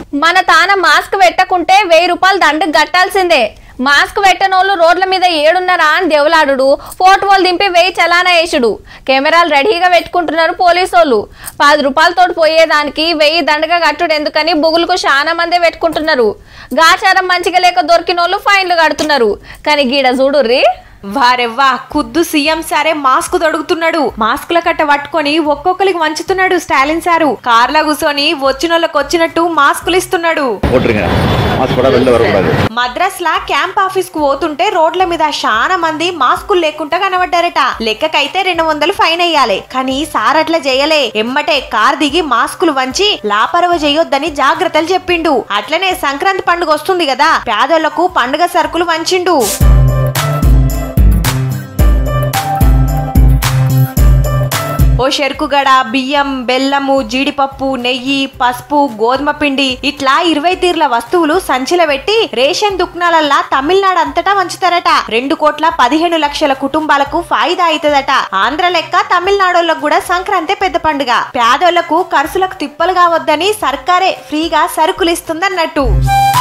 మన తాన మాస్క్ పెట్టకుంటే వెయ్యి రూపాయలు దండకు కట్టాల్సిందే మాస్క్ పెట్టనోళ్ళు రోడ్ల మీద ఏడున్నారా అని దేవులాడు ఫోటోలు దింపి వెయ్యి చలానా వేసుడు కెమెరాలు రెడీగా పెట్టుకుంటున్నారు పోలీసు వాళ్ళు పది రూపాయలతో పోయేదానికి వెయ్యి దండగా కట్టుడు ఎందుకని బుగులకు చాలా మందే పెట్టుకుంటున్నారు గాచారం మంచిగా లేక దొరికిన వాళ్ళు ఫైన్లు కడుతున్నారు కానీ గీడ చూడుర్రి వారెవ్వా కుద్దు సీఎం సారే మాస్క్ తొడుగుతున్నాడు మాస్కుల కట్ట పట్టుకొని ఒక్కొక్కరికి వంచుతున్నాడు స్టాలిన్ సారు కార్లో కూర్చొని వచ్చినోళ్ళకి వచ్చినట్టు మాస్కులు ఇస్తున్నాడు போட்டுருங்க மாஸ்க் போட வெளில வரக்கூடாது మద్రాస్ లా క్యాంప్ ఆఫీస్ కు పోతుంటే రోడ్ల మీద చాలా మంది మాస్కులు లేకుండా కనబడ్డారట లెక్కకైతే రెండు వందలు ఫైన్ అయ్యాలి కానీ సార్ అట్లా చేయలే ఎమ్మటే కార్ దిగి మాస్కులు వంచి లాపరవ చేయొద్దని జాగ్రత్తలు చెప్పిండు అట్లనే సంక్రాంతి పండుగ వస్తుంది కదా పేదోళ్లకు పండుగ సరుకులు వంచిండు ఓ చెరుకుగడ బియ్యం బెల్లము జీడిపప్పు నెయ్యి పసుపు గోధుమ పిండి ఇట్లా ఇరవై తీర్ల వస్తువులు సంచిల పెట్టి రేషన్ దుకాణాలల్లా తమిళనాడు అంతటా వంచుతారట రెండు కోట్ల పదిహేను లక్షల కుటుంబాలకు ఫాయిదా అవుతుందట ఆంధ్ర లెక్క తమిళనాడోళ్ళకు కూడా సంక్రాంతి పెద్ద పండుగ పేదోళ్లకు ఖర్చులకు తిప్పలు కావద్దని సర్కారే ఫ్రీగా సరుకులు ఇస్తుందన్నట్టు